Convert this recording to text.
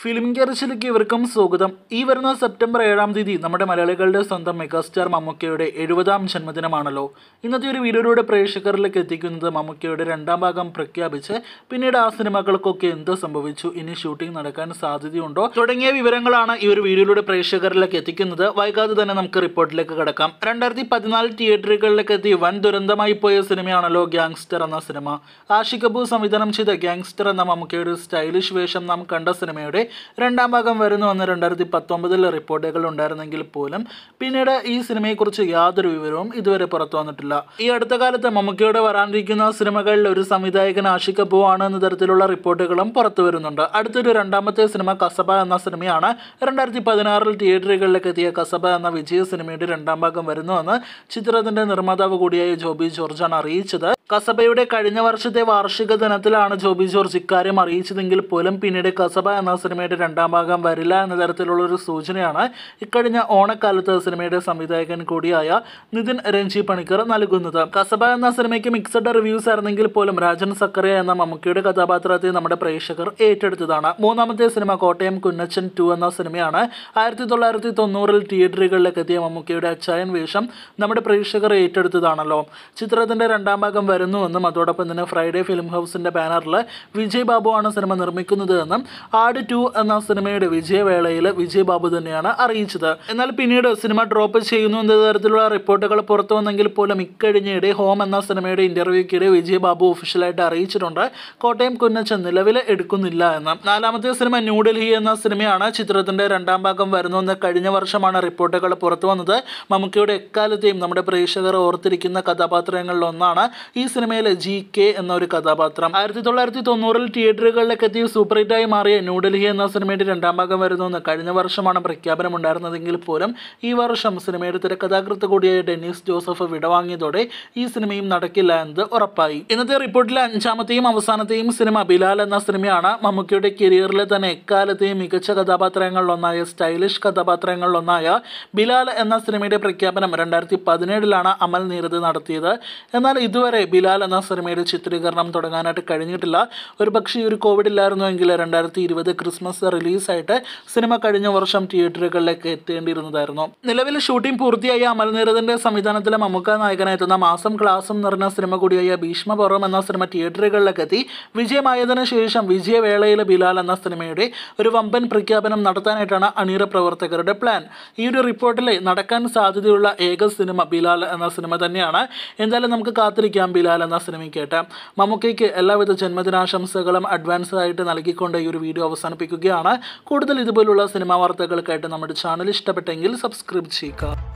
film കെറിച്ചിലേക്ക് ഇവർക്കും സ്വാഗതം ഈ വരുന്ന സെപ്റ്റംബർ ഏഴാം തീയതി നമ്മുടെ മലയാളികളുടെ സ്വന്തം മെഗാസ്റ്റാർ മമ്മൂക്കയുടെ എഴുപതാം ജന്മദിനമാണല്ലോ ഇന്നത്തെ ഒരു വീഡിയോയിലൂടെ പ്രേക്ഷകരിലേക്ക് എത്തിക്കുന്നത് മമ്മൂക്കയുടെ രണ്ടാം ഭാഗം പ്രഖ്യാപിച്ച് പിന്നീട് ആ സിനിമകൾക്കൊക്കെ എന്ത് സംഭവിച്ചു ഇനി ഷൂട്ടിംഗ് നടക്കാൻ സാധ്യതയുണ്ടോ തുടങ്ങിയ വിവരങ്ങളാണ് ഈ ഒരു വീഡിയോയിലൂടെ പ്രേക്ഷകരിലേക്ക് എത്തിക്കുന്നത് വൈകാതെ തന്നെ നമുക്ക് റിപ്പോർട്ടിലേക്ക് കിടക്കാം രണ്ടായിരത്തി പതിനാല് തിയേറ്ററുകളിലേക്ക് എത്തി വൻ ദുരന്തമായി പോയ സിനിമയാണല്ലോ ഗ്യാങ്സ്റ്റർ എന്ന സിനിമ ആഷി കപൂർ സംവിധാനം ചെയ്ത ഗ്യാങ്സ്റ്റർ എന്ന മമ്മൂക്കയുടെ സ്റ്റൈലിഷ് വേഷം നാം കണ്ട സിനിമയുടെ രണ്ടാം ഭാഗം വരുന്നുവെന്ന് രണ്ടായിരത്തി പത്തൊമ്പതിൽ റിപ്പോർട്ടുകൾ ഉണ്ടായിരുന്നെങ്കിൽ പോലും പിന്നീട് ഈ സിനിമയെക്കുറിച്ച് യാതൊരു വിവരവും ഇതുവരെ പുറത്തു വന്നിട്ടില്ല ഈ അടുത്ത കാലത്ത് മമ്മൂക്കയുടെ വരാനിരിക്കുന്ന സിനിമകളിൽ ഒരു സംവിധായകൻ ആഷിക് കപൂർ ആണ് എന്ന തരത്തിലുള്ള റിപ്പോർട്ടുകളും പുറത്തു വരുന്നുണ്ട് അടുത്തൊരു രണ്ടാമത്തെ സിനിമ കസബ എന്ന സിനിമയാണ് രണ്ടായിരത്തി പതിനാറിൽ തിയേറ്ററുകളിലേക്ക് എത്തിയ കസബ എന്ന വിജയ സിനിമയുടെ രണ്ടാം ഭാഗം വരുന്നുവെന്ന് ചിത്രത്തിന്റെ നിർമ്മാതാവ് കൂടിയായ ജോബി ജോർജാണ് അറിയിച്ചത് കസബയുടെ കഴിഞ്ഞ വർഷത്തെ വാർഷിക ദിനത്തിലാണ് ജോബി ജോർജ് ഇക്കാര്യം അറിയിച്ചതെങ്കിൽ പോലും പിന്നീട് കസബ എന്ന സിനിമയുടെ രണ്ടാം ഭാഗം വരില്ല എന്ന തരത്തിലുള്ള ഒരു സൂചനയാണ് ഇക്കഴിഞ്ഞ ഓണക്കാലത്ത് സിനിമയുടെ സംവിധായകൻ കൂടിയായ നിതിൻ രഞ്ജി പണിക്കർ നൽകുന്നത് കസബ എന്ന സിനിമയ്ക്ക് മിക്സഡ് റിവ്യൂസ് ആയിരുന്നെങ്കിൽ പോലും രാജൻ സക്കറിയ എന്ന മമ്മൂക്കിയുടെ കഥാപാത്രത്തെ നമ്മുടെ പ്രേക്ഷകർ ഏറ്റെടുത്തതാണ് മൂന്നാമത്തെ സിനിമ കോട്ടയം കുന്നച്ചൻ ടു എന്ന സിനിമയാണ് ആയിരത്തി തൊള്ളായിരത്തി തൊണ്ണൂറിൽ തിയേറ്ററുകളിലേക്ക് എത്തിയ മമ്മൂക്കിയുടെ അച്ചായൻ വേഷം നമ്മുടെ പ്രേക്ഷകർ ഏറ്റെടുത്തതാണല്ലോ ചിത്രത്തിന്റെ രണ്ടാം ഭാഗം വരുന്നുവെന്നും അതോടൊപ്പം തന്നെ ഫ്രൈഡേ ഫിലിം ഹൗസിന്റെ ബാനറിൽ വിജയ് ബാബു ആണ് സിനിമ നിർമ്മിക്കുന്നത് എന്നും ആട് ടു എന്ന സിനിമയുടെ വിജയവേളയിൽ വിജയ് ബാബു തന്നെയാണ് അറിയിച്ചത് എന്നാൽ പിന്നീട് സിനിമ ഡ്രോപ്പ് ചെയ്യുന്നു എന്ന തരത്തിലുള്ള റിപ്പോർട്ടുകൾ പുറത്തു വന്നെങ്കിൽ പോലും ഇക്കഴിഞ്ഞിടെ ഹോം എന്ന സിനിമയുടെ ഇന്റർവ്യൂക്കിടെ വിജയ് ബാബു ഒഫീഷ്യലായിട്ട് അറിയിച്ചിട്ടുണ്ട് കോട്ടയം കുന്നച്ചൻ നിലവിൽ എടുക്കുന്നില്ല എന്ന് നാലാമത്തെ സിനിമ ന്യൂഡൽഹി എന്ന സിനിമയാണ് ചിത്രത്തിന്റെ രണ്ടാം ഭാഗം വരുന്നുവെന്ന് കഴിഞ്ഞ വർഷമാണ് റിപ്പോർട്ടുകൾ പുറത്തു വന്നത് മമ്മൂക്കയുടെ എക്കാലത്തെയും നമ്മുടെ പ്രേക്ഷകർ ഓർത്തിരിക്കുന്ന കഥാപാത്രങ്ങളിൽ ഒന്നാണ് ഈ സിനിമയിലെ ജി കെ എന്ന ഒരു കഥാപാത്രം ആയിരത്തി തൊള്ളായിരത്തി തൊണ്ണൂറിൽ തിയേറ്ററുകളിലേക്ക് എത്തി സൂപ്പർ ഹിറ്റായി മാറിയ ന്യൂഡൽഹി എന്ന സിനിമയുടെ രണ്ടാം ഭാഗം വരുന്നുവെന്ന് കഴിഞ്ഞ വർഷമാണ് പ്രഖ്യാപനം ഉണ്ടായിരുന്നതെങ്കിൽ പോലും ഈ വർഷം സിനിമയുടെ തിരക്കഥാകൃത്ത് കൂടിയായ ഡെന്നിസ് ജോസഫ് വിടവാങ്ങിയതോടെ ഈ സിനിമയും നടക്കില്ല എന്നത് ഉറപ്പായി ഇന്നത്തെ റിപ്പോർട്ടിലെ അഞ്ചാമത്തെയും അവസാനത്തെയും സിനിമ ബിലാൽ എന്ന സിനിമയാണ് മമ്മൂക്കിയുടെ കരിയറിലെ തന്നെ എക്കാലത്തെയും മികച്ച കഥാപാത്രങ്ങളിലൊന്നായ സ്റ്റൈലിഷ് കഥാപാത്രങ്ങളിലൊന്നായ ബിലാൽ എന്ന സിനിമയുടെ പ്രഖ്യാപനം രണ്ടായിരത്തി പതിനേഴിലാണ് അമൽ നീരത് നടത്തിയത് എന്നാൽ ഇതുവരെ ബിലാൽ എന്ന സിനിമയുടെ ചിത്രീകരണം തുടങ്ങാനായിട്ട് കഴിഞ്ഞിട്ടില്ല ഒരു പക്ഷേ ഈ ഒരു കോവിഡ് ഇല്ലായിരുന്നുവെങ്കിൽ രണ്ടായിരത്തി ഇരുപത് ക്രിസ്മസ് റിലീസായിട്ട് സിനിമ കഴിഞ്ഞ വർഷം തിയേറ്ററുകളിലേക്ക് എത്തേണ്ടിയിരുന്നതായിരുന്നു നിലവിൽ ഷൂട്ടിംഗ് പൂർത്തിയായ അമൽ നീരദിന്റെ സംവിധാനത്തിലെ മമ്മൂക്ക നായകനെത്തുന്ന മാസം ക്ലാസും നിറഞ്ഞ സിനിമ കൂടിയായ ഭീഷ്മപർവം എന്ന സിനിമ തിയേറ്ററുകളിലേക്ക് എത്തി വിജയമായതിനു ശേഷം വിജയവേളയിലെ ബിലാൽ എന്ന സിനിമയുടെ ഒരു വമ്പൻ പ്രഖ്യാപനം നടത്താനായിട്ടാണ് അണിയറ പ്രവർത്തകരുടെ പ്ലാൻ ഈ ഒരു റിപ്പോർട്ടിൽ നടക്കാൻ സാധ്യതയുള്ള ഏക സിനിമ ബിലാൽ എന്ന സിനിമ തന്നെയാണ് എന്തായാലും നമുക്ക് കാത്തിരിക്കാം ബിലാൽ എന്ന സിനിമയ്ക്കേട്ട് മമ്മൂക്കയ്ക്ക് എല്ലാവിധ ജന്മദിനാശംസകളും അഡ്വാൻസ് ആയിട്ട് നൽകിക്കൊണ്ട് ഈ ഒരു വീഡിയോ അവസാനിപ്പിക്കുകയാണ് കൂടുതൽ ഇതുപോലുള്ള സിനിമാ വാർത്തകൾക്കായിട്ട് നമ്മുടെ ചാനൽ ഇഷ്ടപ്പെട്ടെങ്കിൽ സബ്സ്ക്രൈബ് ചെയ്യുക